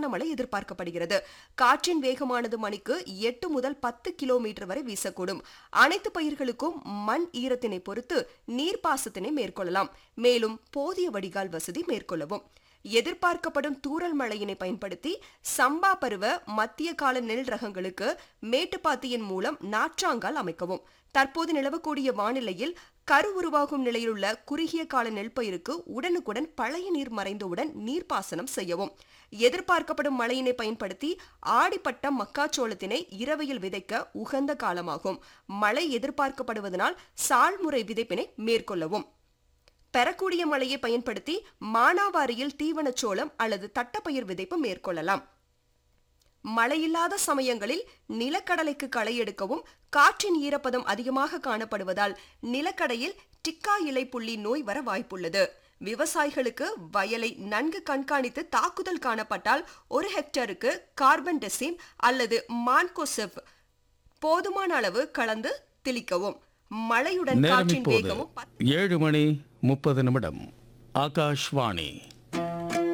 மிதமான மழை எதிர்பார்க்கப்படுகிறது காற்றின் வேகமானது மணிக்கு எட்டு முதல் பத்து கிலோமீட்டர் வரை வீசக்கூடும் அனைத்து பயிர்களுக்கும் மண் ஈரத்தினை பொறுத்து நீர்ப்பாசத்தினை மேற்கொள்ளலாம் மேலும் போதிய வடிகால் வசதி மேற்கொள்ளவும் எதிர்பார்க்கப்படும் தூறல் மழையினை பயன்படுத்தி சம்பா பருவ மத்திய கால நெல் ரகங்களுக்கு மேட்டுப்பாத்தியின் மூலம் நாற்றாங்கால் அமைக்கவும் தற்போது நிலவக்கூடிய வானிலையில் கரு உருவாகும் நிலையிலுள்ள குறுகிய கால நெல் பயிருக்கு உடனுக்குடன் பழைய நீர் மறைந்தவுடன் நீர்ப்பாசனம் செய்யவும் எதிர்பார்க்கப்படும் மழையினை பயன்படுத்தி ஆடிப்பட்ட மக்காச்சோளத்தினை இரவையில் விதைக்க உகந்த காலமாகும் மழை எதிர்பார்க்கப்படுவதனால் சால்முறை விதைப்பினை மேற்கொள்ளவும் பெறக்கூடிய மழையை பயன்படுத்தி மானாவாரியில் தீவனச்சோளம் அல்லது தட்டப்பயிர் விதைப்பு மேற்கொள்ளலாம் மழையில்லாத சமயங்களில் நிலக்கடலைக்கு களை எடுக்கவும் காற்றின் ஈரப்பதம் அதிகமாக காணப்படுவதால் நிலக்கடையில் டிக்கா இலை புள்ளி நோய் வர வாய்ப்புள்ளது விவசாயிகளுக்கு வயலை நன்கு கண்காணித்து தாக்குதல் காணப்பட்டால் ஒரு ஹெக்டருக்கு கார்பன் டெசிம் அல்லது மான்கோசெப் போதுமான அளவு கலந்து தெளிக்கவும் மழையுடன் நேரம் காற்றின் இப்போது வேகமும் ஏழு மணி முப்பது நிமிடம் ஆகாஷ்வாணி